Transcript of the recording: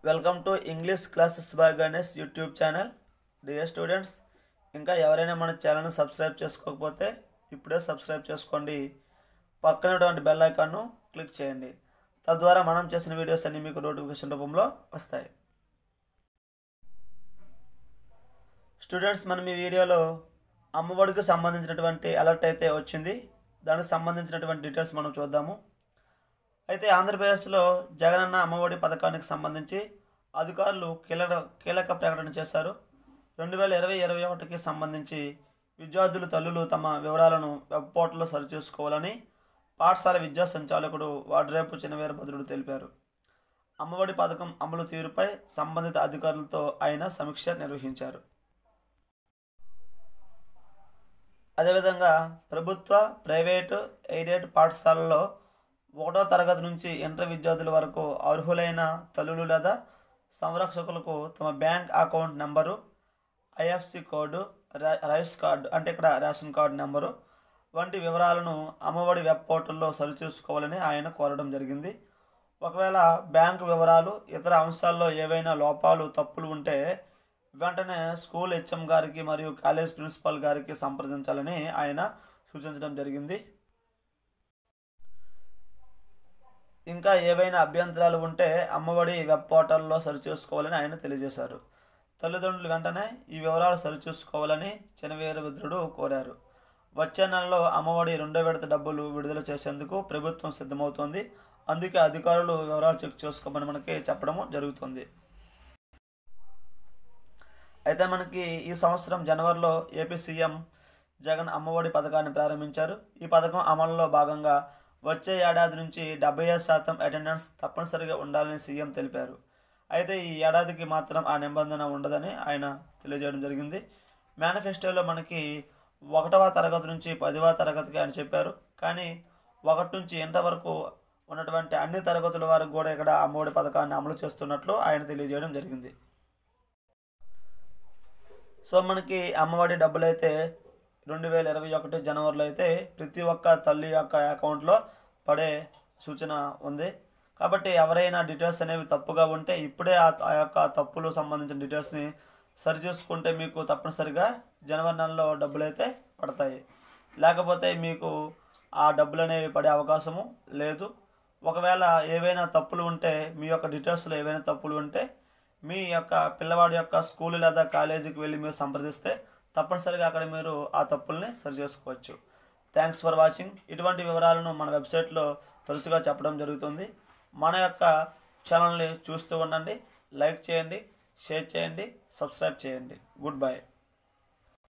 welcome to English classes by Ganesh YouTube channel dear students ఇంకా ఎవరైనా మన ఛానల్ని సబ్స్క్రైబ్ చేసుకోకపోతే ఇప్పుడే సబ్స్క్రైబ్ చేసుకోండి పక్కనటువంటి బెల్ ఐకాన్ను క్లిక్ చేయండి తద్వారా మనం చేసిన వీడియోస్ అన్ని మీకు నోటిఫికేషన్ రూపంలో వస్తాయి స్టూడెంట్స్ మనం ఈ వీడియోలో అమ్మఒడికి సంబంధించినటువంటి అలర్ట్ అయితే వచ్చింది దానికి సంబంధించినటువంటి డీటెయిల్స్ మనం చూద్దాము అయితే ఆంధ్రప్రదేశ్లో జగనన్న అమ్మఒడి పథకానికి సంబంధించి అధికారులు కీలక కీలక ప్రకటన చేశారు రెండు వేల ఇరవై ఇరవై ఒకటికి సంబంధించి విద్యార్థులు తల్లులు తమ వివరాలను వెబ్ పోర్టల్లో సరిచూసుకోవాలని పాఠశాల విద్యా సంచాలకుడు వాడ్రేపు చినవీరభద్రుడు తెలిపారు అమ్మఒడి పథకం అమలు తీరుపై సంబంధిత అధికారులతో ఆయన సమీక్ష నిర్వహించారు అదేవిధంగా ప్రభుత్వ ప్రైవేటు ఎయిడెడ్ పాఠశాలల్లో ఒకటో తరగతి నుంచి ఇంటర్ విద్యార్థుల వరకు అర్హులైన తల్లులు లేదా సంరక్షకులకు తమ bank account number IFSC code రా- రైస్ కార్డు అంటే ఇక్కడ రేషన్ కార్డు నెంబరు వంటి వివరాలను అమ్మఒడి వెబ్ పోర్టల్లో సరిచూసుకోవాలని ఆయన కోరడం జరిగింది ఒకవేళ బ్యాంకు వివరాలు ఇతర అంశాల్లో ఏవైనా లోపాలు తప్పులు ఉంటే వెంటనే స్కూల్ హెచ్ఎం గారికి మరియు కాలేజ్ ప్రిన్సిపాల్ గారికి సంప్రదించాలని ఆయన సూచించడం జరిగింది ఇంకా ఏవైనా అభ్యంతరాలు ఉంటే అమ్మఒడి వెబ్ పోర్టల్లో సరిచూసుకోవాలని ఆయన తెలియజేశారు తల్లిదండ్రులు వెంటనే ఈ వివరాలు సరిచూసుకోవాలని చినవీరభద్రుడు కోరారు వచ్చే నెలలో అమ్మఒడి రెండో విడత డబ్బులు విడుదల చేసేందుకు ప్రభుత్వం సిద్ధమవుతోంది అందుకే అధికారులు వివరాలు చెక్ చేసుకోమని మనకి చెప్పడము జరుగుతుంది అయితే మనకి ఈ సంవత్సరం జనవరిలో ఏపీ సీఎం జగన్ అమ్మఒడి పథకాన్ని ప్రారంభించారు ఈ పథకం అమలులో భాగంగా వచ్చే ఏడాది నుంచి డెబ్బై ఐదు శాతం అటెండెన్స్ తప్పనిసరిగా ఉండాలని సీఎం తెలిపారు అయితే ఈ ఏడాదికి మాత్రం ఆ నిబంధన ఉండదని ఆయన తెలియజేయడం జరిగింది మేనిఫెస్టోలో మనకి ఒకటవ తరగతి నుంచి పదవ తరగతికి అని చెప్పారు కానీ ఒకటి నుంచి ఇంటర్ వరకు ఉన్నటువంటి అన్ని తరగతుల వారికి కూడా ఇక్కడ అమ్మఒడి పథకాన్ని అమలు చేస్తున్నట్లు ఆయన తెలియజేయడం జరిగింది సో మనకి అమ్మఒడి డబ్బులు అయితే రెండు వేల ఇరవై ఒకటి జనవరిలో అయితే ప్రతి ఒక్క తల్లి యొక్క అకౌంట్లో పడే సూచన ఉంది కాబట్టి ఎవరైనా డీటెయిల్స్ అనేవి తప్పుగా ఉంటే ఇప్పుడే ఆ ఆ యొక్క తప్పులు సంబంధించిన డీటెయిల్స్ని సరిచూసుకుంటే మీకు తప్పనిసరిగా జనవరి నెలలో డబ్బులు అయితే పడతాయి లేకపోతే మీకు ఆ డబ్బులు అనేవి పడే అవకాశము లేదు ఒకవేళ ఏవైనా తప్పులు ఉంటే మీ యొక్క డీటెయిల్స్లో ఏవైనా తప్పులు ఉంటే మీ యొక్క పిల్లవాడి యొక్క స్కూల్ లేదా కాలేజీకి వెళ్ళి మీరు సంప్రదిస్తే తప్పనిసరిగా అక్కడ మీరు ఆ తప్పుల్ని సరి చేసుకోవచ్చు థ్యాంక్స్ ఫర్ వాచింగ్ ఇటువంటి వివరాలను మన వెబ్సైట్లో తరచుగా చెప్పడం జరుగుతుంది మన యొక్క ఛానల్ని చూస్తూ ఉండండి లైక్ చేయండి షేర్ చేయండి సబ్స్క్రైబ్ చేయండి గుడ్ బై